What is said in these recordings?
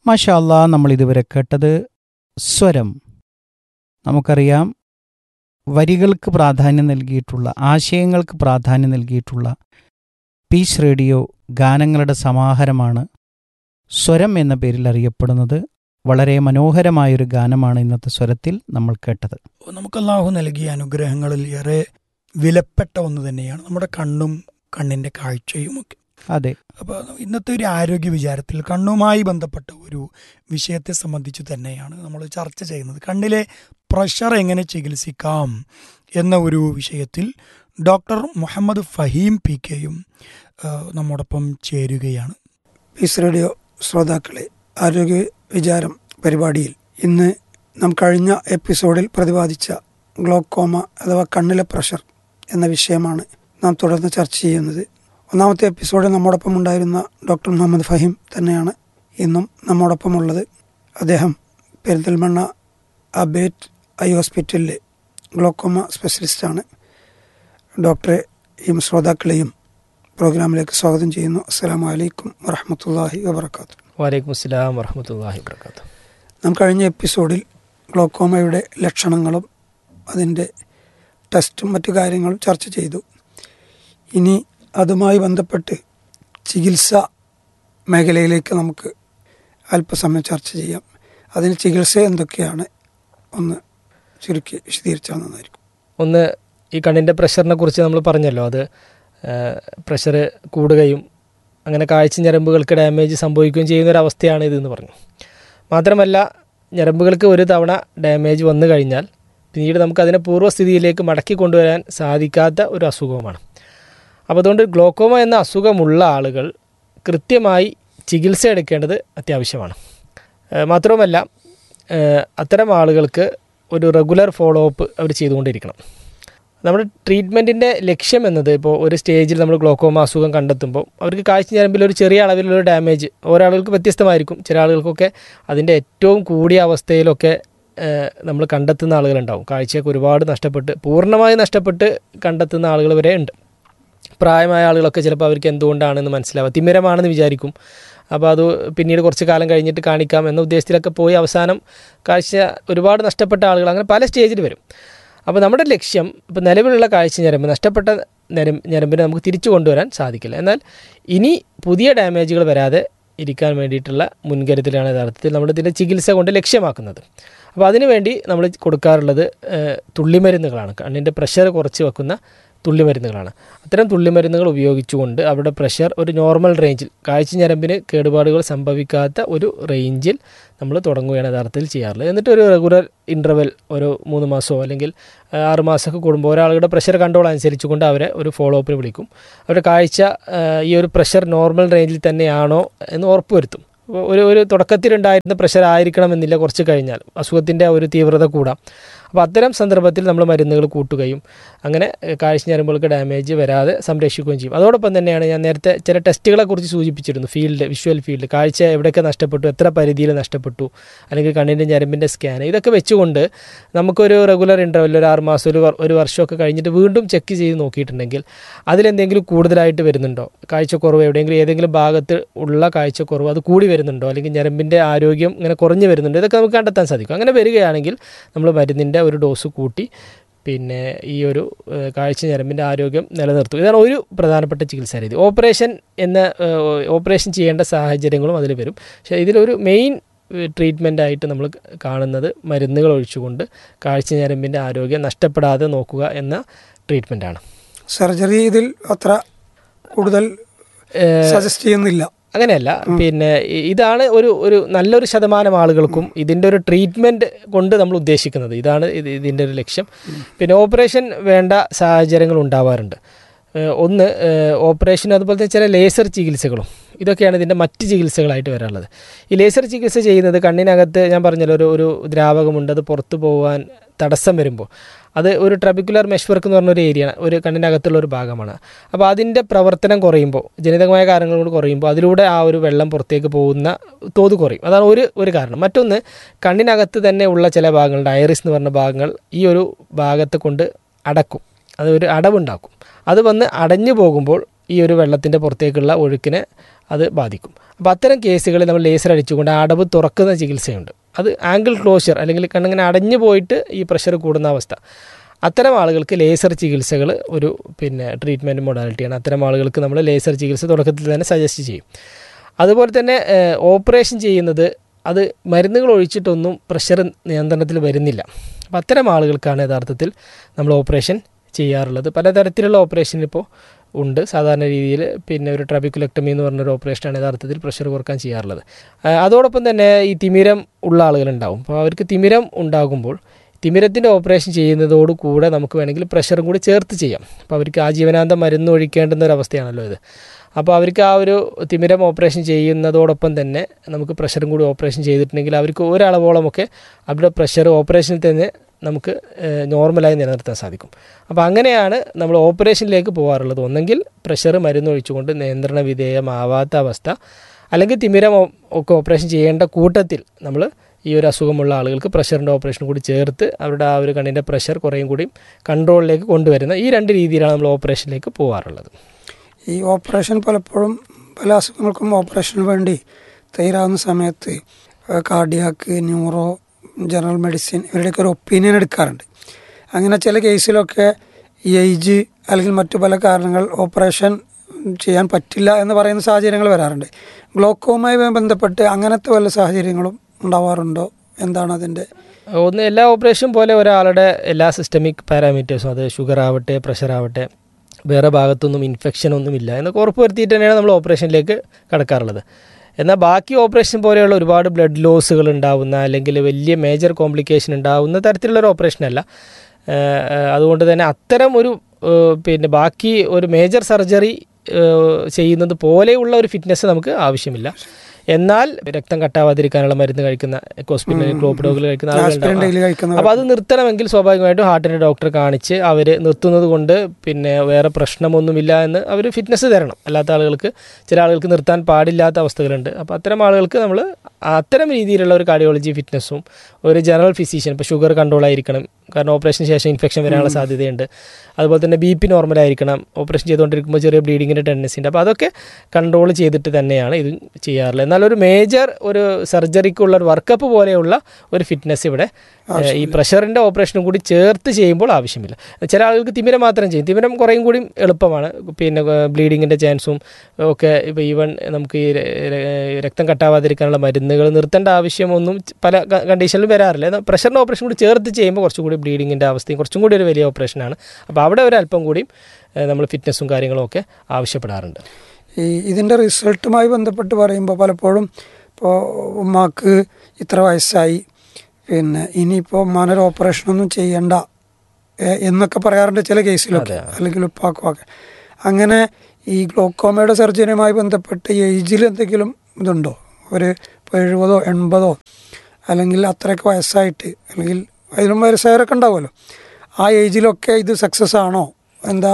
മാഷാല്ല നമ്മൾ ഇതുവരെ കേട്ടത് സ്വരം നമുക്കറിയാം വരികൾക്ക് പ്രാധാന്യം നൽകിയിട്ടുള്ള ആശയങ്ങൾക്ക് പ്രാധാന്യം നൽകിയിട്ടുള്ള പീസ് റേഡിയോ ഗാനങ്ങളുടെ സമാഹാരമാണ് സ്വരം എന്ന പേരിൽ അറിയപ്പെടുന്നത് വളരെ മനോഹരമായൊരു ഗാനമാണ് ഇന്നത്തെ സ്വരത്തിൽ നമ്മൾ കേട്ടത് നമുക്ക് അള്ളാഹു നൽകിയ അനുഗ്രഹങ്ങളിൽ ഏറെ വിലപ്പെട്ട ഒന്ന് തന്നെയാണ് നമ്മുടെ കണ്ണും കണ്ണിന്റെ കാഴ്ചയും ഒക്കെ അതെ അപ്പോൾ ഇന്നത്തെ ഒരു ആരോഗ്യ വിചാരത്തിൽ കണ്ണുമായി ബന്ധപ്പെട്ട ഒരു വിഷയത്തെ സംബന്ധിച്ച് തന്നെയാണ് നമ്മൾ ചർച്ച ചെയ്യുന്നത് കണ്ണിലെ പ്രഷർ എങ്ങനെ ചികിത്സിക്കാം എന്ന ഒരു വിഷയത്തിൽ ഡോക്ടർ മുഹമ്മദ് ഫഹീം പി കെയും നമ്മോടൊപ്പം ചേരുകയാണ് പീസ് റേഡിയോ ശ്രോതാക്കളെ ആരോഗ്യ വിചാരം പരിപാടിയിൽ ഇന്ന് നാം കഴിഞ്ഞ എപ്പിസോഡിൽ പ്രതിപാദിച്ച ഗ്ലോക്കോമ അഥവാ കണ്ണിലെ പ്രഷർ എന്ന വിഷയമാണ് നാം തുടർന്ന് ചർച്ച ചെയ്യുന്നത് ഒന്നാമത്തെ എപ്പിസോഡിൽ നമ്മോടൊപ്പം ഉണ്ടായിരുന്ന ഡോക്ടർ മുഹമ്മദ് ഫഹീം തന്നെയാണ് ഇന്നും നമ്മോടൊപ്പമുള്ളത് അദ്ദേഹം പെരിന്തൽമണ്ണ അബേറ്റ് ഐ ഹോസ്പിറ്റലിലെ ഗ്ലോക്കോമ സ്പെഷ്യലിസ്റ്റാണ് ഡോക്ടറെ ഈ ശ്രോതാക്കളെയും പ്രോഗ്രാമിലേക്ക് സ്വാഗതം ചെയ്യുന്നു അസ്സാം വലൈക്കും വറഹമത്തല്ലാഹി വബർക്കാത്തു വലൈക്കും അസ്സലാം വറഹമത്തല്ലാഹി വർക്കാത്തു നാം കഴിഞ്ഞ എപ്പിസോഡിൽ ഗ്ലോക്കോമയുടെ ലക്ഷണങ്ങളും അതിൻ്റെ ടെസ്റ്റും മറ്റു കാര്യങ്ങളും ചർച്ച ചെയ്തു ഇനി അതുമായി ബന്ധപ്പെട്ട് ചികിത്സ മേഖലയിലേക്ക് നമുക്ക് അല്പസമയം ചർച്ച ചെയ്യാം അതിന് ചികിത്സ എന്തൊക്കെയാണ് ഒന്ന് ചുരുക്കി വിശദീകരിച്ചാൽ നന്നായിരിക്കും ഒന്ന് ഈ കണ്ണിൻ്റെ പ്രഷറിനെ കുറിച്ച് നമ്മൾ പറഞ്ഞല്ലോ അത് പ്രഷർ കൂടുകയും അങ്ങനെ കാഴ്ച ഞരമ്പുകൾക്ക് ഡാമേജ് സംഭവിക്കുകയും ചെയ്യുന്ന ഒരു അവസ്ഥയാണ് ഇതെന്ന് പറഞ്ഞു മാത്രമല്ല ഞരമ്പുകൾക്ക് ഒരു തവണ ഡാമേജ് വന്നു കഴിഞ്ഞാൽ പിന്നീട് നമുക്ക് അതിനെ പൂർവ്വസ്ഥിതിയിലേക്ക് മടക്കി കൊണ്ടുവരാൻ സാധിക്കാത്ത ഒരു അസുഖവുമാണ് അപ്പോൾ അതുകൊണ്ട് ഗ്ലോക്കോമ എന്ന അസുഖമുള്ള ആളുകൾ കൃത്യമായി ചികിത്സ എടുക്കേണ്ടത് അത്യാവശ്യമാണ് മാത്രവുമല്ല അത്തരം ആളുകൾക്ക് ഒരു റെഗുലർ ഫോളോ അപ്പ് അവർ ചെയ്തുകൊണ്ടിരിക്കണം നമ്മുടെ ട്രീറ്റ്മെൻറ്റിൻ്റെ ലക്ഷ്യം എന്നത് ഇപ്പോൾ ഒരു സ്റ്റേജിൽ നമ്മൾ ഗ്ലോക്കോമ അസുഖം കണ്ടെത്തുമ്പോൾ അവർക്ക് കാഴ്ച ഞരമ്പിൽ ഒരു ചെറിയ അളവിലുള്ള ഡാമേജ് ഓരോ ആളുകൾക്ക് വ്യത്യസ്തമായിരിക്കും ചില ആളുകൾക്കൊക്കെ അതിൻ്റെ ഏറ്റവും കൂടിയ അവസ്ഥയിലൊക്കെ നമ്മൾ കണ്ടെത്തുന്ന ആളുകളുണ്ടാവും കാഴ്ചയൊക്കെ ഒരുപാട് നഷ്ടപ്പെട്ട് പൂർണ്ണമായി നഷ്ടപ്പെട്ട് കണ്ടെത്തുന്ന ആളുകൾ വരെ ഉണ്ട് പ്രായമായ ആളുകളൊക്കെ ചിലപ്പോൾ അവർക്ക് എന്തുകൊണ്ടാണെന്ന് മനസ്സിലാവുക തിമിരമാണെന്ന് വിചാരിക്കും അപ്പോൾ അത് പിന്നീട് കുറച്ച് കാലം കഴിഞ്ഞിട്ട് കാണിക്കാം എന്ന ഉദ്ദേശത്തിലൊക്കെ പോയി അവസാനം കാഴ്ച ഒരുപാട് നഷ്ടപ്പെട്ട ആളുകൾ അങ്ങനെ പല സ്റ്റേജിൽ വരും അപ്പോൾ നമ്മുടെ ലക്ഷ്യം ഇപ്പോൾ നിലവിലുള്ള കാഴ്ച ഞരമ്പ് നഷ്ടപ്പെട്ട ഞരം ഞരമ്പിനെ നമുക്ക് തിരിച്ചു കൊണ്ടുവരാൻ സാധിക്കില്ല എന്നാൽ ഇനി പുതിയ ഡാമേജുകൾ വരാതെ ഇരിക്കാൻ വേണ്ടിയിട്ടുള്ള മുൻകരുതലാണ് യഥാർത്ഥത്തിൽ നമ്മുടെ ഇതിൻ്റെ ചികിത്സ കൊണ്ട് ലക്ഷ്യമാക്കുന്നത് അപ്പോൾ അതിനുവേണ്ടി നമ്മൾ കൊടുക്കാറുള്ളത് തുള്ളിമരുന്നുകളാണ് കണ്ണിൻ്റെ പ്രഷർ കുറച്ച് വെക്കുന്ന തുള്ളിമരുന്നുകളാണ് അത്തരം തുള്ളിമരുന്നുകൾ ഉപയോഗിച്ചുകൊണ്ട് അവരുടെ പ്രഷർ ഒരു നോർമൽ റേഞ്ചിൽ കാഴ്ച ഞരമ്പിന് കേടുപാടുകൾ സംഭവിക്കാത്ത ഒരു റേഞ്ചിൽ നമ്മൾ തുടങ്ങുകയാണ് യഥാർത്ഥത്തിൽ ചെയ്യാറുള്ളത് എന്നിട്ട് ഒരു റെഗുലർ ഇൻ്റർവെൽ ഒരു മൂന്ന് മാസമോ അല്ലെങ്കിൽ ആറ് മാസമൊക്കെ കൂടുമ്പോൾ ഒരാളുടെ പ്രഷർ കൺട്രോൾ അനുസരിച്ചുകൊണ്ട് അവരെ ഒരു ഫോളോ അപ്പിന് വിളിക്കും അവരുടെ കാഴ്ച ഈ ഒരു പ്രഷർ നോർമൽ റേഞ്ചിൽ തന്നെയാണോ എന്ന് ഉറപ്പുവരുത്തും ഒരു ഒരു തുടക്കത്തിലുണ്ടായിരുന്ന പ്രഷർ ആയിരിക്കണമെന്നില്ല കുറച്ച് കഴിഞ്ഞാൽ അസുഖത്തിൻ്റെ ഒരു തീവ്രത കൂടാം അപ്പോൾ അത്തരം സന്ദർഭത്തിൽ നമ്മൾ മരുന്നുകൾ കൂട്ടുകയും അങ്ങനെ കാഴ്ച ഞരമ്പുകൾക്ക് ഡാമേജ് വരാതെ സംരക്ഷിക്കുകയും ചെയ്യും അതോടൊപ്പം തന്നെയാണ് ഞാൻ നേരത്തെ ചില ടെസ്റ്റുകളെ കുറിച്ച് സൂചിപ്പിച്ചിരുന്നു ഫീൽഡ് വിഷ്വൽ ഫീൽഡ് കാഴ്ച എവിടെയൊക്കെ നഷ്ടപ്പെട്ടു എത്ര പരിധിയിൽ നഷ്ടപ്പെട്ടു അല്ലെങ്കിൽ കണ്ണിൻ്റെ ഞരമ്പിൻ്റെ സ്കാൻ ഇതൊക്കെ വെച്ചുകൊണ്ട് നമുക്കൊരു റെഗുലർ ഇൻ്റർവെൽ ഒരു ആറ് മാസം ഒരു ഒരു വർഷമൊക്കെ കഴിഞ്ഞിട്ട് വീണ്ടും ചെക്ക് ചെയ്ത് നോക്കിയിട്ടുണ്ടെങ്കിൽ അതിലെന്തെങ്കിലും കൂടുതലായിട്ട് വരുന്നുണ്ടോ കാഴ്ചക്കുറവ് എവിടെയെങ്കിലും ഏതെങ്കിലും ഭാഗത്ത് ഉള്ള കാഴ്ചക്കുറവ് അത് കൂടി വരുന്നുണ്ടോ അല്ലെങ്കിൽ ഞരമ്പിൻ്റെ ആരോഗ്യം ഇങ്ങനെ കുറഞ്ഞു വരുന്നുണ്ടോ ഇതൊക്കെ നമുക്ക് കണ്ടെത്താൻ സാധിക്കും അങ്ങനെ വരികയാണെങ്കിൽ നമ്മൾ മരുന്നിൻ്റെ ഒരു ഡോസ് കൂട്ടി പിന്നെ ഈ ഒരു കാഴ്ച ഞരമ്പിൻ്റെ ആരോഗ്യം നിലനിർത്തും ഇതാണ് ഒരു പ്രധാനപ്പെട്ട ചികിത്സാ രീതി ഓപ്പറേഷൻ എന്ന ഓപ്പറേഷൻ ചെയ്യേണ്ട സാഹചര്യങ്ങളും അതിൽ വരും പക്ഷേ ഇതിലൊരു മെയിൻ ട്രീറ്റ്മെൻ്റ് ആയിട്ട് നമ്മൾ കാണുന്നത് മരുന്നുകൾ ഒഴിച്ചുകൊണ്ട് കാഴ്ച ഞരമ്പിൻ്റെ ആരോഗ്യം നഷ്ടപ്പെടാതെ നോക്കുക എന്ന ട്രീറ്റ്മെൻറ്റാണ് സർജറി ഇതിൽ അത്ര കൂടുതൽ സജസ്റ്റ് ചെയ്യുന്നില്ല അങ്ങനെയല്ല പിന്നെ ഇതാണ് ഒരു ഒരു നല്ലൊരു ശതമാനം ആളുകൾക്കും ഇതിൻ്റെ ഒരു ട്രീറ്റ്മെൻറ്റ് കൊണ്ട് നമ്മൾ ഉദ്ദേശിക്കുന്നത് ഇതാണ് ഇത് ഇതിൻ്റെ ഒരു ലക്ഷ്യം പിന്നെ ഓപ്പറേഷൻ വേണ്ട സാഹചര്യങ്ങൾ ഉണ്ടാവാറുണ്ട് ഒന്ന് ഓപ്പറേഷൻ അതുപോലെ തന്നെ ചില ലേസർ ചികിത്സകളും ഇതൊക്കെയാണ് ഇതിൻ്റെ മറ്റ് ചികിത്സകളായിട്ട് വരാനുള്ളത് ഈ ലേസർ ചികിത്സ ചെയ്യുന്നത് കണ്ണിനകത്ത് ഞാൻ പറഞ്ഞല്ലോ ഒരു ഒരു ദ്രാവകമുണ്ട് അത് പുറത്തു പോകാൻ തടസ്സം വരുമ്പോൾ അത് ഒരു ട്രബിക്കുലർ മെഷ്വർക്ക് എന്ന് പറഞ്ഞൊരു ഏരിയ ഒരു കണ്ണിനകത്തുള്ള ഒരു ഭാഗമാണ് അപ്പോൾ അതിൻ്റെ പ്രവർത്തനം കുറയുമ്പോൾ ജനിതകമായ കാരണങ്ങൾ കൊണ്ട് കുറയുമ്പോൾ അതിലൂടെ ആ ഒരു വെള്ളം പുറത്തേക്ക് പോകുന്ന തോത് കുറയും അതാണ് ഒരു ഒരു കാരണം മറ്റൊന്ന് കണ്ണിനകത്ത് തന്നെ ഉള്ള ചില ഭാഗങ്ങളുണ്ട് ഐറിസ് എന്ന് പറഞ്ഞ ഭാഗങ്ങൾ ഈ ഒരു ഭാഗത്തെ കൊണ്ട് അടക്കും അത് ഒരു അടവുണ്ടാക്കും അത് വന്ന് അടഞ്ഞു പോകുമ്പോൾ ഈ ഒരു വെള്ളത്തിൻ്റെ പുറത്തേക്കുള്ള ഒഴുക്കിനെ അത് ബാധിക്കും അപ്പോൾ അത്തരം കേസുകളിൽ നമ്മൾ ലേസർ അടിച്ചുകൊണ്ട് ആ അടവ് തുറക്കുന്ന ചികിത്സയുണ്ട് അത് ആംഗിൾ ക്ലോഷർ അല്ലെങ്കിൽ കണ്ണിങ്ങനെ അടഞ്ഞു പോയിട്ട് ഈ പ്രഷർ കൂടുന്ന അവസ്ഥ അത്തരം ആളുകൾക്ക് ലേസർ ചികിത്സകൾ ഒരു പിന്നെ ട്രീറ്റ്മെൻറ്റ് മൊഡാലിറ്റിയാണ് അത്തരം ആളുകൾക്ക് നമ്മൾ ലേസർ ചികിത്സ തുടക്കത്തിൽ തന്നെ സജസ്റ്റ് ചെയ്യും അതുപോലെ തന്നെ ഏഹ്, ഓപ്പറേഷൻ ചെയ്യുന്നത് അത് മരുന്നുകൾ ഒഴിച്ചിട്ടൊന്നും പ്രഷർ നിയന്ത്രണത്തിൽ വരുന്നില്ല അപ്പോൾ അത്തരം ആളുകൾക്കാണ് യഥാർത്ഥത്തിൽ നമ്മൾ ഓപ്പറേഷൻ ചെയ്യാറുള്ളത് പലതരത്തിലുള്ള ഓപ്പറേഷൻ ഇപ്പോൾ ഉണ്ട് സാധാരണ രീതിയിൽ പിന്നെ ഒരു ട്രബിക്കുലക്ടമി എന്ന് പറഞ്ഞൊരു ഓപ്പറേഷനാണ് യഥാർത്ഥത്തിൽ പ്രഷർ കുറക്കാൻ ചെയ്യാറുള്ളത് ആ, അതോടൊപ്പം തന്നെ ഈ തിമിരം ഉള്ള ആളുകളുണ്ടാവും അപ്പോൾ അവർക്ക് തിമിരം ഉണ്ടാകുമ്പോൾ തിമിരത്തിൻ്റെ ഓപ്പറേഷൻ ചെയ്യുന്നതോട് കൂടെ നമുക്ക് വേണമെങ്കിൽ പ്രഷറും കൂടി ചേർത്ത് ചെയ്യാം അപ്പോൾ അവർക്ക് ആജീവനാന്തം മരുന്ന് ഒഴിക്കേണ്ടുന്ന ഒരു അവസ്ഥയാണല്ലോ ഇത് അപ്പോൾ അവർക്ക് ആ ഒരു തിമിരം ഓപ്പറേഷൻ ചെയ്യുന്നതോടൊപ്പം തന്നെ നമുക്ക് പ്രഷറും കൂടി ഓപ്പറേഷൻ ചെയ്തിട്ടുണ്ടെങ്കിൽ അവർക്ക് ഒരളവോളമൊക്കെ അവരുടെ പ്രഷർ ഓപ്പറേഷനിൽ തന്നെ നമുക്ക് ഏഹ്, നോർമലായി നിലനിർത്താൻ സാധിക്കും അപ്പോൾ അങ്ങനെയാണ് നമ്മൾ ഓപ്പറേഷനിലേക്ക് പോകാറുള്ളത് ഒന്നെങ്കിൽ പ്രഷർ മരുന്ന് ഒഴിച്ചുകൊണ്ട് നിയന്ത്രണ വിധേയമാവാത്ത അവസ്ഥ അല്ലെങ്കിൽ തിമിരം ഓ- ഒക്കെ ഓപ്പറേഷൻ ചെയ്യേണ്ട കൂട്ടത്തിൽ നമ്മൾ ഈ ഒരു അസുഖമുള്ള ആളുകൾക്ക് പ്രഷറിൻ്റെ ഓപ്പറേഷൻ കൂടി ചേർത്ത് അവരുടെ ആ ഒരു കണ്ണിൻ്റെ പ്രഷർ കുറേയും കൂടി കൺട്രോളിലേക്ക് കൊണ്ടുവരുന്ന ഈ രണ്ട് രീതിയിലാണ് നമ്മൾ ഓപ്പറേഷനിലേക്ക് പോകാറുള്ളത് ഈ ഓപ്പറേഷൻ പലപ്പോഴും പല അസുഖങ്ങൾക്കും ഓപ്പറേഷന് വേണ്ടി തയ്യാറാവുന്ന സമയത്ത് കാർഡിയാക്ക് ന്യൂറോ ജനറൽ മെഡിസിൻ ഇവരുടെയൊക്കെ ഒരു ഒപ്പീനിയൻ എടുക്കാറുണ്ട് അങ്ങനെ ചില കേസിലൊക്കെ ഈ ഏജ് അല്ലെങ്കിൽ മറ്റു പല കാരണങ്ങൾ ഓപ്പറേഷൻ ചെയ്യാൻ പറ്റില്ല എന്ന് പറയുന്ന സാഹചര്യങ്ങൾ വരാറുണ്ട് ഗ്ലോക്കോവുമായി ബന്ധപ്പെട്ട് അങ്ങനത്തെ വല്ല സാഹചര്യങ്ങളും ഉണ്ടാവാറുണ്ടോ എന്താണ് അതിൻ്റെ ഒന്ന് എല്ലാ ഓപ്പറേഷൻ പോലെ ഒരാളുടെ എല്ലാ സിസ്റ്റമിക് പാരാമീറ്റേഴ്സും അത് ഷുഗർ ആവട്ടെ പ്രഷർ ആവട്ടെ വേറെ ഭാഗത്തൊന്നും ഇൻഫെക്ഷൻ ഒന്നും ഇല്ല എന്നൊക്കെ ഉറപ്പ് വരുത്തിയിട്ട് തന്നെയാണ് നമ്മൾ ഓപ്പറേഷനിലേക്ക് കടക്കാറുള്ളത് എന്നാൽ ബാക്കി ഓപ്പറേഷൻ പോലെയുള്ള ഒരുപാട് ബ്ലഡ് ലോസുകൾ ഉണ്ടാവുന്ന അല്ലെങ്കിൽ വലിയ മേജർ കോംപ്ലിക്കേഷൻ ഉണ്ടാവുന്ന തരത്തിലുള്ള ഒരു ഓപ്പറേഷൻ അല്ല ഏഹ് ഏഹ് അതുകൊണ്ട് തന്നെ അത്തരം ഒരു ഏഹ് പിന്നെ ബാക്കി ഒരു മേജർ സർജറി ചെയ്യുന്നത് പോലെയുള്ള ഒരു ഫിറ്റ്നസ് നമുക്ക് ആവശ്യമില്ല എന്നാൽ രക്തം കട്ടാവാതിരിക്കാനുള്ള മരുന്ന് കഴിക്കുന്ന ഹോസ്പിറ്റലിൽ ക്ലോപ്പിഡോകൾ കഴിക്കുന്ന ആസ്പിരിൻ ആളുകളുണ്ടാവും ഡെയിലി കഴിക്കുന്ന അപ്പോൾ അത് നിർത്തണമെങ്കിൽ സ്വാഭാവികമായിട്ടും ഹാർട്ടിൻ്റെ ഡോക്ടറെ കാണിച്ച് അവർ നിർത്തുന്നത് കൊണ്ട് പിന്നെ വേറെ പ്രശ്നമൊന്നുമില്ല എന്ന് അവർ ഫിറ്റ്നസ് തരണം അല്ലാത്ത ആളുകൾക്ക് ചില ആളുകൾക്ക് നിർത്താൻ പാടില്ലാത്ത അവസ്ഥകളുണ്ട് അപ്പോൾ അത്തരം ആളുകൾക്ക് നമ്മൾ അത്തരം രീതിയിലുള്ള ഒരു കാർഡിയോളജി ഫിറ്റ്നസ്സും ഒരു ജനറൽ ഫിസിഷ്യൻ ഇപ്പോൾ ഷുഗർ കൺട്രോൾ ആയിരിക്കണം കാരണം ഓപ്പറേഷന് ശേഷം ഇൻഫെക്ഷൻ വരാനുള്ള സാധ്യതയുണ്ട് അതുപോലെ തന്നെ ബി പി നോർമൽ ആയിരിക്കണം ഓപ്പറേഷൻ ചെയ്തുകൊണ്ടിരിക്കുമ്പോൾ ചെറിയ ബ്ലീഡിങ്ങിൻ്റെ ടെൻഡൻസി ഉണ്ട് അപ്പോൾ അതൊക്കെ കൺട്രോൾ ചെയ്തിട്ട് തന്നെയാണ് ഇത് ചെയ്യാറുള്ളത് എന്നാൽ ഒരു മേജർ ഒരു സർജറിക്കുള്ള ഒരു വർക്കപ്പ് പോലെയുള്ള ഒരു ഫിറ്റ്നസ് ഇവിടെ ഏഹ്, ഈ പ്രഷറിൻ്റെ ഓപ്പറേഷനും കൂടി ചേർത്ത് ചെയ്യുമ്പോൾ ആവശ്യമില്ല ചില ആളുകൾക്ക് തിമിരം മാത്രം ചെയ്യും തിമിരം കുറേയും കൂടി എളുപ്പമാണ് പിന്നെ ബ്ലീഡിങ്ങിൻ്റെ ചാൻസും ഒക്കെ ഇപ്പോൾ ഈവൻ നമുക്ക് ഈ ര- ര- രക്തം കട്ടാവാതിരിക്കാനുള്ള മരുന്നുകൾ നിർത്തേണ്ട ആവശ്യമൊന്നും പല കണ്ടീഷനിലും വരാറില്ല എന്നാൽ പ്രഷറിൻ്റെ ഓപ്പറേഷൻ കൂടി ചേർത്ത് ചെയ്യുമ്പോൾ കുറച്ചും കൂടി ബ്ലീഡിങ്ങിൻ്റെ അവസ്ഥയും കുറച്ചും കൂടി ഒരു വലിയ ഓപ്പറേഷനാണ് അപ്പോൾ അവിടെ ഒരു അല്പം കൂടിയും ഏഹ്, നമ്മൾ ഫിറ്റ്നസ്സും കാര്യങ്ങളും ഒക്കെ ആവശ്യപ്പെടാറുണ്ട് ഈ ഇതിൻ്റെ റിസൾട്ടുമായി ബന്ധപ്പെട്ട് പറയുമ്പോൾ പലപ്പോഴും ഇപ്പോൾ ഉമ്മാക്ക് ഇത്ര വയസ്സായി പിന്നെ ഇനിയിപ്പോൾ ഉമ്മാനൊരു ഓപ്പറേഷനൊന്നും ചെയ്യണ്ട ഏ, എന്നൊക്കെ പറയാറുണ്ട് ചില കേസിലൊക്കെ അല്ലെങ്കിൽ ഉപ്പാക്കും ഒക്കെ അങ്ങനെ ഈ ഗ്ലോക്കോമയുടെ സർജറിയുമായി ബന്ധപ്പെട്ട് ഏജിൽ എന്തെങ്കിലും ഇതുണ്ടോ ഒരു ഇപ്പോൾ എഴുപതോ എൺപതോ അല്ലെങ്കിൽ അത്രയൊക്കെ വയസ്സായിട്ട് അല്ലെങ്കിൽ അതിലും വയസ്സായവരൊക്കെ ഉണ്ടാവുമല്ലോ ആ ഏജിലൊക്കെ ഇത് സക്സസ് ആണോ എന്താ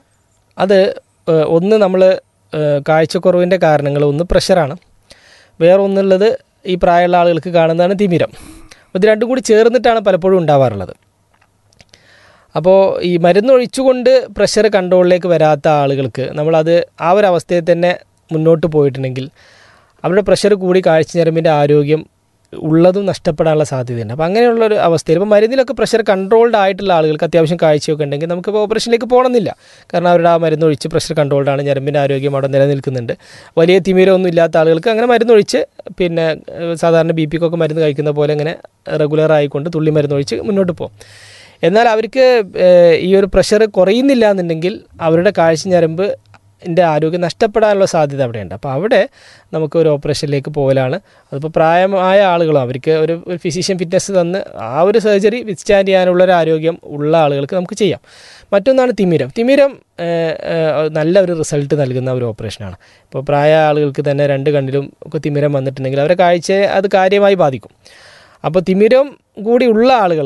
അത് ഏഹ്, ഒന്ന് നമ്മൾ കാഴ്ചക്കുറവിൻ്റെ കാരണങ്ങൾ ഒന്ന് പ്രഷറാണ് വേറെ ഒന്നുള്ളത് ഈ പ്രായമുള്ള ആളുകൾക്ക് കാണുന്നതാണ് തിമിരം ഇത് രണ്ടും കൂടി ചേർന്നിട്ടാണ് പലപ്പോഴും ഉണ്ടാവാറുള്ളത് അപ്പോൾ ഈ മരുന്ന് ഒഴിച്ചുകൊണ്ട് പ്രഷർ കൺട്രോളിലേക്ക് വരാത്ത ആളുകൾക്ക് നമ്മളത് ആ ഒരു അവസ്ഥയിൽ തന്നെ മുന്നോട്ട് പോയിട്ടുണ്ടെങ്കിൽ അവരുടെ പ്രഷർ കൂടി കാഴ്ച ഞരമ്പിൻ്റെ ആരോഗ്യം ഉള്ളതും നഷ്ടപ്പെടാനുള്ള സാധ്യതയുണ്ട് അപ്പോൾ അങ്ങനെയുള്ള ഒരു അവസ്ഥയിൽ ഇപ്പോൾ മരുന്നിലൊക്കെ പ്രഷർ കൺട്രോൾഡ് ആയിട്ടുള്ള ആളുകൾക്ക് അത്യാവശ്യം കാഴ്ചയൊക്കെ ഉണ്ടെങ്കിൽ നമുക്ക് ഓപ്പറേഷനിലേക്ക് പോകണമെന്നില്ല കാരണം അവരുടെ ആ മരുന്ന് ഒഴിച്ച് പ്രഷർ കൺട്രോൾഡ് ആണ് ഞരമ്പിൻ്റെ ആരോഗ്യം അവിടെ നിലനിൽക്കുന്നുണ്ട് വലിയ തിമിരമൊന്നും ഇല്ലാത്ത ആളുകൾക്ക് അങ്ങനെ മരുന്നൊഴിച്ച് പിന്നെ ഏഹ്, സാധാരണ ബി പിക്കൊക്കെ മരുന്ന് കഴിക്കുന്ന പോലെ അങ്ങനെ റെഗുലർ ആയിക്കൊണ്ട് തുള്ളി മരുന്ന് ഒഴിച്ച് മുന്നോട്ട് പോകും എന്നാൽ അവർക്ക് ഏഹ്, ഈ ഒരു പ്രഷർ കുറയുന്നില്ല എന്നുണ്ടെങ്കിൽ അവരുടെ കാഴ്ച ഞരമ്പ് ൻ്റെ ആരോഗ്യം നഷ്ടപ്പെടാനുള്ള സാധ്യത അവിടെയുണ്ട് അപ്പോൾ അവിടെ നമുക്ക് ഒരു ഓപ്പറേഷനിലേക്ക് പോകലാണ് അതിപ്പോൾ പ്രായമായ ആളുകളും അവർക്ക് ഒരു ഒരു ഫിസിഷ്യൻ ഫിറ്റ്നസ് തന്ന് ആ ഒരു സർജറി വിത്ത്സ്റ്റാൻഡ് ചെയ്യാനുള്ള ഒരു ആരോഗ്യം ഉള്ള ആളുകൾക്ക് നമുക്ക് ചെയ്യാം മറ്റൊന്നാണ് തിമിരം തിമിരം ഏഹ്, ഏഹ്, നല്ല ഒരു റിസൾട്ട് നൽകുന്ന ഒരു ഓപ്പറേഷനാണ് ഇപ്പോൾ പ്രായ ആളുകൾക്ക് തന്നെ രണ്ട് കണ്ണിലും ഒക്കെ തിമിരം വന്നിട്ടുണ്ടെങ്കിൽ അവരുടെ കാഴ്ചയെ അത് കാര്യമായി ബാധിക്കും അപ്പോൾ തിമിരം കൂടി ഉള്ള ആളുകൾക്ക്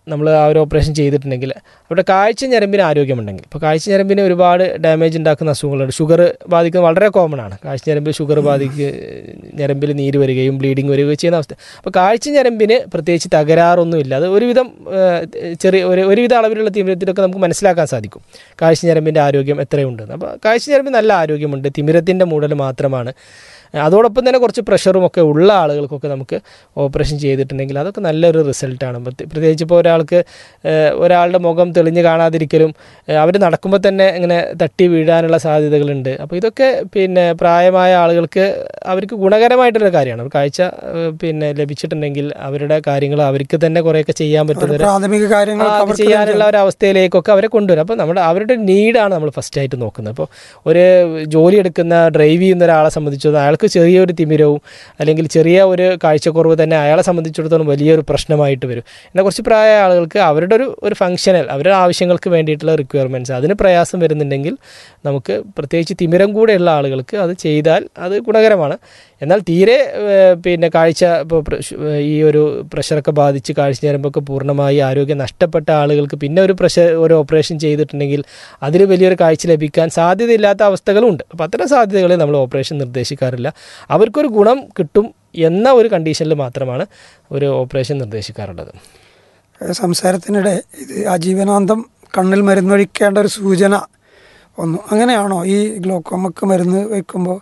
നമ്മൾ ആ ഒരു ഓപ്പറേഷൻ ചെയ്തിട്ടുണ്ടെങ്കിൽ അവിടെ കാഴ്ച ഞരമ്പിന് ആരോഗ്യമുണ്ടെങ്കിൽ ഇപ്പോൾ കാഴ്ച ഞരമ്പിന് ഒരുപാട് ഡാമേജ് ഉണ്ടാക്കുന്ന അസുഖങ്ങളുണ്ട് ഷുഗർ ബാധിക്കുന്നത് വളരെ കോമൺ ആണ് കാഴ്ച ഞരമ്പിൽ ഷുഗർ ബാധിക്കുക ഞരമ്പിൽ നീര് വരികയും ബ്ലീഡിങ് വരികയും ചെയ്യുന്ന അവസ്ഥ അപ്പോൾ കാഴ്ച ഞരമ്പിന് പ്രത്യേകിച്ച് തകരാറൊന്നുമില്ല അത് ഒരുവിധം ഏഹ്, ചെറിയ ഒരു ഒരുവിധ അളവിലുള്ള തിമിരത്തിലൊക്കെ നമുക്ക് മനസ്സിലാക്കാൻ സാധിക്കും കാഴ്ച ഞരമ്പിൻ്റെ ആരോഗ്യം എത്രയുണ്ടെന്ന് അപ്പോൾ കാഴ്ച ഞരമ്പിന് നല്ല ആരോഗ്യമുണ്ട് തിമിരത്തിൻ്റെ മൂടൽ മാത്രമാണ് അതോടൊപ്പം തന്നെ കുറച്ച് പ്രഷറും ഒക്കെ ഉള്ള ആളുകൾക്കൊക്കെ നമുക്ക് ഓപ്പറേഷൻ ചെയ്തിട്ടുണ്ടെങ്കിൽ അതൊക്കെ നല്ലൊരു റിസൾട്ടാണ് പ്രത്യേകിച്ച് പ്രത്യേകിച്ച് ഇപ്പോൾ ഒരാൾക്ക് ഏഹ്, ഒരാളുടെ മുഖം തെളിഞ്ഞ് കാണാതിരിക്കലും അവർ നടക്കുമ്പോൾ തന്നെ ഇങ്ങനെ തട്ടി വീഴാനുള്ള സാധ്യതകളുണ്ട് അപ്പോൾ ഇതൊക്കെ പിന്നെ പ്രായമായ ആളുകൾക്ക് അവർക്ക് ഗുണകരമായിട്ടുള്ള കാര്യമാണ് ഒരു കാഴ്ച ഏഹ്, പിന്നെ ലഭിച്ചിട്ടുണ്ടെങ്കിൽ അവരുടെ കാര്യങ്ങൾ അവർക്ക് തന്നെ കുറേയൊക്കെ ചെയ്യാൻ ഒരു പറ്റുന്ന ഒരു പ്രാഥമിക കാര്യങ്ങൾ ആ, അത് ചെയ്യാനുള്ള ഒരു അവസ്ഥയിലേക്കൊക്കെ അവരെ കൊണ്ടുവരും അപ്പോൾ നമ്മുടെ അവരുടെ നീഡാണ് നമ്മൾ ഫസ്റ്റ് ആയിട്ട് നോക്കുന്നത് അപ്പോൾ ഒരു ജോലി എടുക്കുന്ന ഡ്രൈവ് ചെയ്യുന്ന ഒരാളെ സംബന്ധിച്ചിടത്തോളം അയാൾക്ക് ചെറിയൊരു തിമിരവും അല്ലെങ്കിൽ ചെറിയ ഒരു കാഴ്ചക്കുറവ് തന്നെ അയാളെ സംബന്ധിച്ചിടത്തോളം വലിയൊരു പ്രശ്നമായിട്ട് വരും എന്നാൽ കുറച്ച് പ്രായമായ ആളുകൾക്ക് അവരുടെ ഒരു ഒരു ഫങ്ഷനൽ അവരുടെ ആവശ്യങ്ങൾക്ക് വേണ്ടിയിട്ടുള്ള റിക്വയർമെൻറ്റ്സ് അതിന് പ്രയാസം വരുന്നുണ്ടെങ്കിൽ നമുക്ക് പ്രത്യേകിച്ച് തിമിരം കൂടെയുള്ള ആളുകൾക്ക് അത് ചെയ്താൽ അത് ഗുണകരമാണ് എന്നാൽ തീരെ ഏഹ്, പിന്നെ കാഴ്ച ഇപ്പോൾ പ്രഷ്- ഈ ഒരു പ്രഷറൊക്കെ ബാധിച്ച് കാഴ്ച ഞരമ്പൊക്കെ പൂർണ്ണമായി ആരോഗ്യം നഷ്ടപ്പെട്ട ആളുകൾക്ക് പിന്നെ ഒരു പ്രഷർ ഒരു ഓപ്പറേഷൻ ചെയ്തിട്ടുണ്ടെങ്കിൽ അതിന് വലിയൊരു കാഴ്ച ലഭിക്കാൻ സാധ്യതയില്ലാത്ത അവസ്ഥകളുണ്ട് അപ്പോൾ അത്തരം സാധ്യതകളെ നമ്മൾ ഓപ്പറേഷൻ നിർദ്ദേശിക്കാറില്ല അവർക്കൊരു ഗുണം കിട്ടും എന്ന ഒരു കണ്ടീഷനിൽ മാത്രമാണ് ഒരു ഓപ്പറേഷൻ നിർദ്ദേശിക്കാറുള്ളത് സംസാരത്തിനിടെ ഇത് ആജീവനാന്തം കണ്ണിൽ മരുന്നൊഴിക്കേണ്ട ഒരു സൂചന ഒന്നു അങ്ങനെയാണോ ഈ ഗ്ലോക്കോമക്ക് മരുന്ന് വയ്ക്കുമ്പോൾ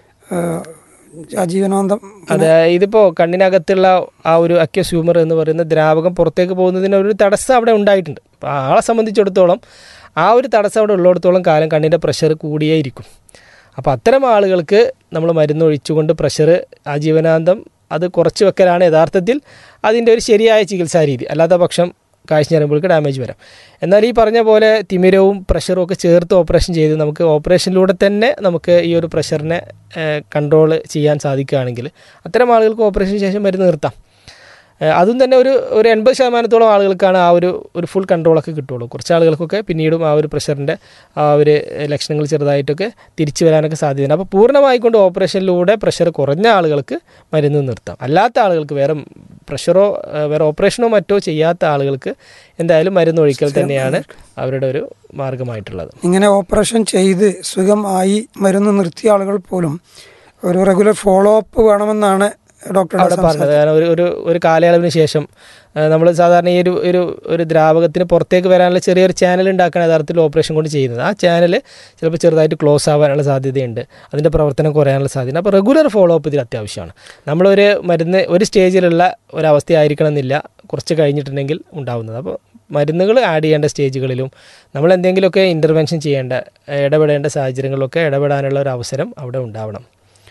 ആജീവനാന്തം അതെ ഇതിപ്പോൾ കണ്ണിനകത്തുള്ള ആ ഒരു അക്യസ്യൂമർ എന്ന് പറയുന്ന ദ്രാവകം പുറത്തേക്ക് പോകുന്നതിന് ഒരു തടസ്സം അവിടെ ഉണ്ടായിട്ടുണ്ട് അപ്പോൾ ആളെ സംബന്ധിച്ചിടത്തോളം ആ ഒരു തടസ്സം അവിടെ ഉള്ളിടത്തോളം കാലം കണ്ണിൻ്റെ പ്രഷർ കൂടിയേ ഇരിക്കും അപ്പോൾ അത്തരം ആളുകൾക്ക് നമ്മൾ മരുന്ന് ഒഴിച്ചുകൊണ്ട് പ്രഷർ ആജീവനാന്തം അത് കുറച്ച് വെക്കലാണ് യഥാർത്ഥത്തിൽ അതിൻ്റെ ഒരു ശരിയായ ചികിത്സാ രീതി അല്ലാത്ത പക്ഷം കാഴ്ച ഞരമ്പുകൾക്ക് ഡാമേജ് വരാം എന്നാൽ ഈ പറഞ്ഞ പോലെ തിമിരവും പ്രഷറും ഒക്കെ ചേർത്ത് ഓപ്പറേഷൻ ചെയ്ത് നമുക്ക് ഓപ്പറേഷനിലൂടെ തന്നെ നമുക്ക് ഈ ഒരു പ്രഷറിനെ കൺട്രോൾ ചെയ്യാൻ സാധിക്കുകയാണെങ്കിൽ അത്തരം ആളുകൾക്ക് ഓപ്പറേഷന് ശേഷം മരുന്ന് നിർത്താം ഏഹ് അതും തന്നെ ഒരു ഒരു എൺപത് ശതമാനത്തോളം ആളുകൾക്കാണ് ആ ഒരു ഒരു ഫുൾ കൺട്രോളൊക്കെ കിട്ടുള്ളൂ കുറച്ച് ആളുകൾക്കൊക്കെ പിന്നീടും ആ ഒരു പ്രഷറിൻ്റെ ആ ഒരു ലക്ഷണങ്ങൾ ചെറുതായിട്ടൊക്കെ തിരിച്ചു വരാനൊക്കെ സാധ്യതയുണ്ട് അപ്പോൾ പൂർണ്ണമായിക്കൊണ്ട് ഓപ്പറേഷനിലൂടെ പ്രഷർ കുറഞ്ഞ ആളുകൾക്ക് മരുന്ന് നിർത്താം അല്ലാത്ത ആളുകൾക്ക് വേറെ പ്രഷറോ ഏഹ് വേറെ ഓപ്പറേഷനോ മറ്റോ ചെയ്യാത്ത ആളുകൾക്ക് എന്തായാലും മരുന്ന് ഒഴിക്കൽ തന്നെയാണ് അവരുടെ ഒരു മാർഗമായിട്ടുള്ളത് ഇങ്ങനെ ഓപ്പറേഷൻ ചെയ്ത് സുഖമായി മരുന്ന് നിർത്തിയ ആളുകൾ പോലും ഒരു റെഗുലർ ഫോളോ അപ്പ് വേണമെന്നാണ് ഡോക്ടറുടെ അവിടെ പറഞ്ഞത് കാരണം ഒരു ഒരു ഒരു കാലയളവിന് ശേഷം നമ്മൾ സാധാരണ ഈ ഒരു ഒരു ഒരു ദ്രാവകത്തിന് പുറത്തേക്ക് വരാനുള്ള ചെറിയൊരു ചാനൽ ഉണ്ടാക്കാണ് യഥാർത്ഥത്തിൽ ഓപ്പറേഷൻ കൊണ്ട് ചെയ്യുന്നത് ആ ചാനൽ ചിലപ്പോൾ ചെറുതായിട്ട് ക്ലോസ് ആവാനുള്ള സാധ്യതയുണ്ട് അതിൻ്റെ പ്രവർത്തനം കുറയാനുള്ള സാധ്യത അപ്പോൾ റെഗുലർ ഫോളോ അപ്പ് ഇതിൽ അത്യാവശ്യമാണ് നമ്മളൊരു മരുന്ന് ഒരു സ്റ്റേജിലുള്ള ഒരവസ്ഥയായിരിക്കണം എന്നില്ല കുറച്ച് കഴിഞ്ഞിട്ടുണ്ടെങ്കിൽ ഉണ്ടാവുന്നത് അപ്പോൾ മരുന്നുകൾ ആഡ് ചെയ്യേണ്ട സ്റ്റേജുകളിലും നമ്മൾ എന്തെങ്കിലുമൊക്കെ ഇൻ്റർവെൻഷൻ ചെയ്യേണ്ട ഇടപെടേണ്ട സാഹചര്യങ്ങളിലൊക്കെ ഇടപെടാനുള്ള ഒരു അവസരം അവിടെ ഉണ്ടാവണം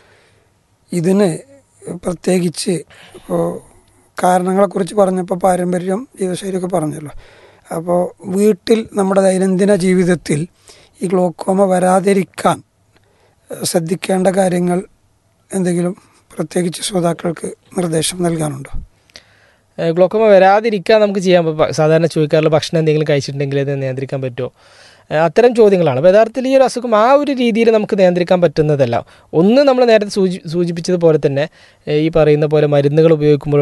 ഇതിന് പ്രത്യേകിച്ച് ഇപ്പോൾ കാരണങ്ങളെക്കുറിച്ച് പറഞ്ഞപ്പോൾ പാരമ്പര്യം ജീവിതശൈലിയൊക്കെ പറഞ്ഞല്ലോ അപ്പോൾ വീട്ടിൽ നമ്മുടെ ദൈനംദിന ജീവിതത്തിൽ ഈ ഗ്ലോക്കോമ വരാതിരിക്കാൻ ഏഹ്, ശ്രദ്ധിക്കേണ്ട കാര്യങ്ങൾ എന്തെങ്കിലും പ്രത്യേകിച്ച് ശ്രോതാക്കൾക്ക് നിർദ്ദേശം നൽകാനുണ്ടോ ഏഹ് ഗ്ലോക്കോമ വരാതിരിക്കാൻ നമുക്ക് ചെയ്യാൻ പ- സാധാരണ ചോദിക്കാറുള്ള ഭക്ഷണം എന്തെങ്കിലും കഴിച്ചിട്ടുണ്ടെങ്കിൽ അത് നിയന്ത്രിക്കാൻ പറ്റുമോ ഏഹ് അത്തരം ചോദ്യങ്ങളാണ് അപ്പോൾ യഥാർത്ഥത്തിൽ ഈ ഒരു അസുഖം ആ ഒരു രീതിയിൽ നമുക്ക് നിയന്ത്രിക്കാൻ പറ്റുന്നതല്ല ഒന്ന് നമ്മൾ നേരത്തെ സൂചി സൂചിപ്പിച്ചതുപോലെ തന്നെ ഏഹ് ഈ പറയുന്ന പോലെ മരുന്നുകൾ ഉപയോഗിക്കുമ്പോൾ